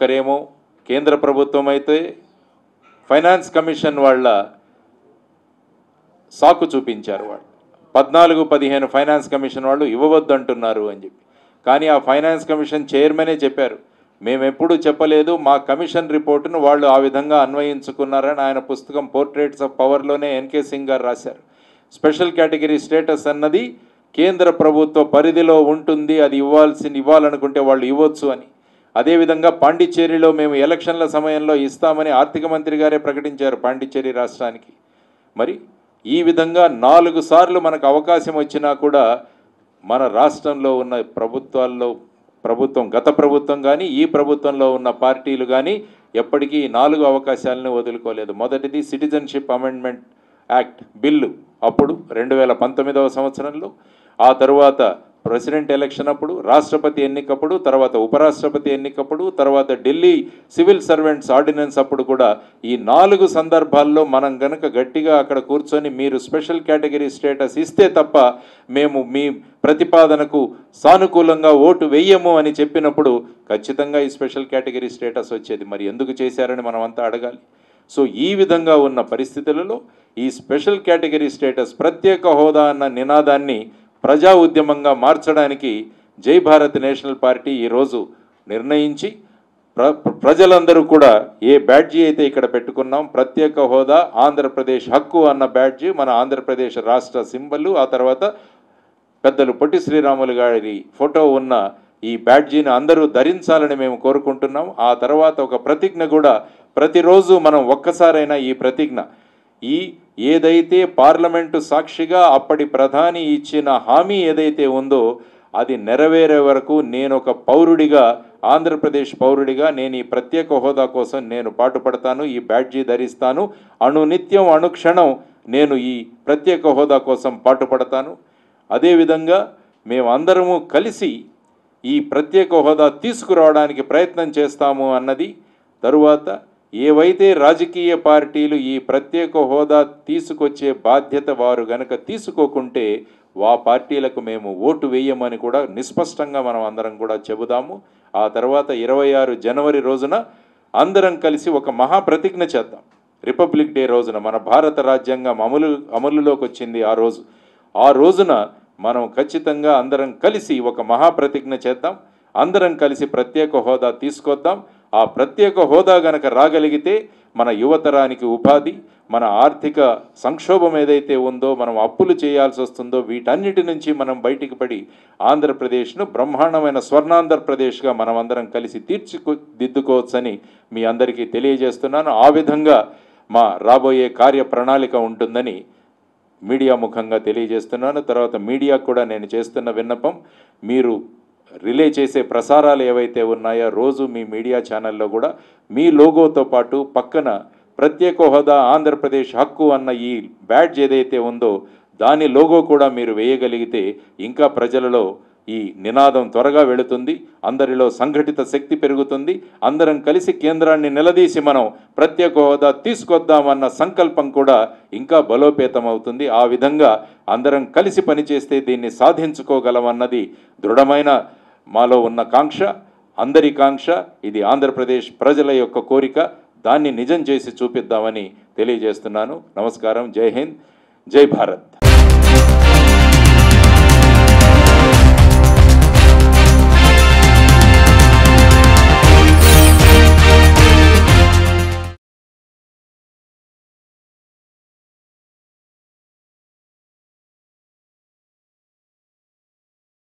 ఒకరేమో కేంద్ర ప్రభుత్వం అయితే ఫైనాన్స్ కమిషన్ వాళ్ళ సాకు చూపించారు వాళ్ళు పద్నాలుగు పదిహేను ఫైనాన్స్ కమిషన్ వాళ్ళు ఇవ్వవద్దు అంటున్నారు అని చెప్పి కానీ ఆ ఫైనాన్స్ కమిషన్ చైర్మనే చెప్పారు మేము ఎప్పుడూ చెప్పలేదు మా కమిషన్ రిపోర్టును వాళ్ళు ఆ విధంగా అన్వయించుకున్నారని ఆయన పుస్తకం పోర్ట్రేట్స్ ఆఫ్ పవర్లోనే ఎన్కే సింగ్ గారు రాశారు స్పెషల్ కేటగిరీ స్టేటస్ అన్నది కేంద్ర ప్రభుత్వ పరిధిలో ఉంటుంది అది ఇవ్వాల్సింది ఇవ్వాలనుకుంటే వాళ్ళు ఇవ్వచ్చు అని అదేవిధంగా పాండిచ్చేరిలో మేము ఎలక్షన్ల సమయంలో ఇస్తామని ఆర్థిక మంత్రి గారే ప్రకటించారు పాండిచ్చేరి రాష్ట్రానికి మరి ఈ విధంగా నాలుగు సార్లు మనకు అవకాశం వచ్చినా కూడా మన రాష్ట్రంలో ఉన్న ప్రభుత్వాల్లో ప్రభుత్వం గత ప్రభుత్వం కానీ ఈ ప్రభుత్వంలో ఉన్న పార్టీలు కానీ ఎప్పటికీ ఈ నాలుగు అవకాశాలను వదులుకోలేదు మొదటిది సిటిజన్షిప్ అమెండ్మెంట్ యాక్ట్ బిల్లు అప్పుడు రెండు వేల పంతొమ్మిదవ సంవత్సరంలో ఆ తరువాత ప్రెసిడెంట్ ఎలక్షన్ అప్పుడు రాష్ట్రపతి ఎన్నికప్పుడు తర్వాత ఉపరాష్ట్రపతి ఎన్నికప్పుడు తర్వాత ఢిల్లీ సివిల్ సర్వెంట్స్ ఆర్డినెన్స్ అప్పుడు కూడా ఈ నాలుగు సందర్భాల్లో మనం గనక గట్టిగా అక్కడ కూర్చొని మీరు స్పెషల్ కేటగిరీ స్టేటస్ ఇస్తే తప్ప మేము మీ ప్రతిపాదనకు సానుకూలంగా ఓటు వెయ్యము అని చెప్పినప్పుడు ఖచ్చితంగా ఈ స్పెషల్ కేటగిరీ స్టేటస్ వచ్చేది మరి ఎందుకు చేశారని మనం అంతా అడగాలి సో ఈ విధంగా ఉన్న పరిస్థితులలో ఈ స్పెషల్ కేటగిరీ స్టేటస్ ప్రత్యేక హోదా అన్న నినాదాన్ని ప్రజా ఉద్యమంగా మార్చడానికి జై భారత్ నేషనల్ పార్టీ ఈరోజు నిర్ణయించి ప్ర ప్రజలందరూ కూడా ఏ బ్యాడ్జీ అయితే ఇక్కడ పెట్టుకున్నాం ప్రత్యేక హోదా ఆంధ్రప్రదేశ్ హక్కు అన్న బ్యాడ్జీ మన ఆంధ్రప్రదేశ్ రాష్ట్ర సింబల్ ఆ తర్వాత పెద్దలు పొట్టి శ్రీరాములు గారి ఫోటో ఉన్న ఈ బ్యాడ్జీని అందరూ ధరించాలని మేము కోరుకుంటున్నాం ఆ తర్వాత ఒక ప్రతిజ్ఞ కూడా ప్రతిరోజు మనం ఒక్కసారైనా ఈ ప్రతిజ్ఞ ఈ ఏదైతే పార్లమెంటు సాక్షిగా అప్పటి ప్రధాని ఇచ్చిన హామీ ఏదైతే ఉందో అది నెరవేరే వరకు నేను ఒక పౌరుడిగా ఆంధ్రప్రదేశ్ పౌరుడిగా నేను ఈ ప్రత్యేక హోదా కోసం నేను పాటుపడతాను ఈ బ్యాడ్జీ ధరిస్తాను అణునిత్యం అనుక్షణం నేను ఈ ప్రత్యేక హోదా కోసం పాటుపడతాను అదేవిధంగా మేమందరము కలిసి ఈ ప్రత్యేక హోదా తీసుకురావడానికి ప్రయత్నం చేస్తాము అన్నది తరువాత ఏవైతే రాజకీయ పార్టీలు ఈ ప్రత్యేక హోదా తీసుకొచ్చే బాధ్యత వారు గనక తీసుకోకుంటే వా పార్టీలకు మేము ఓటు వేయమని కూడా నిస్పష్టంగా మనం అందరం కూడా చెబుదాము ఆ తర్వాత ఇరవై ఆరు జనవరి రోజున అందరం కలిసి ఒక మహాప్రతిజ్ఞ చేద్దాం రిపబ్లిక్ డే రోజున మన భారత రాజ్యాంగం అమలు అమలులోకి వచ్చింది ఆ రోజు ఆ రోజున మనం ఖచ్చితంగా అందరం కలిసి ఒక మహాప్రతిజ్ఞ చేద్దాం అందరం కలిసి ప్రత్యేక హోదా తీసుకొద్దాం ఆ ప్రత్యేక హోదా గనక రాగలిగితే మన యువతరానికి ఉపాధి మన ఆర్థిక సంక్షోభం ఏదైతే ఉందో మనం అప్పులు చేయాల్సి వస్తుందో వీటన్నిటి నుంచి మనం బయటికి పడి ఆంధ్రప్రదేశ్ను బ్రహ్మాండమైన స్వర్ణాంధ్రప్రదేశ్గా మనం అందరం కలిసి తీర్చుకు దిద్దుకోవచ్చని మీ అందరికీ తెలియజేస్తున్నాను ఆ విధంగా మా రాబోయే కార్య ప్రణాళిక ఉంటుందని మీడియా ముఖంగా తెలియజేస్తున్నాను తర్వాత మీడియాకు కూడా నేను చేస్తున్న విన్నపం మీరు రిలే చేసే ప్రసారాలు ఏవైతే ఉన్నాయో రోజు మీ మీడియా ఛానల్లో కూడా మీ లోగోతో పాటు పక్కన ప్రత్యేక హోదా ఆంధ్రప్రదేశ్ హక్కు అన్న ఈ బ్యాడ్జ్ ఏదైతే ఉందో దాని లోగో కూడా మీరు వేయగలిగితే ఇంకా ప్రజలలో ఈ నినాదం త్వరగా వెళుతుంది అందరిలో సంఘటిత శక్తి పెరుగుతుంది అందరం కలిసి కేంద్రాన్ని నిలదీసి మనం ప్రత్యేక హోదా తీసుకొద్దామన్న సంకల్పం కూడా ఇంకా బలోపేతం అవుతుంది ఆ విధంగా అందరం కలిసి పనిచేస్తే దీన్ని సాధించుకోగలమన్నది దృఢమైన మాలో ఉన్న కాంక్ష అందరి కాంక్ష ఇది ఆంధ్రప్రదేశ్ ప్రజల యొక్క కోరిక దాన్ని నిజం చేసి చూపిద్దామని తెలియజేస్తున్నాను నమస్కారం జై హింద్ జై భారత్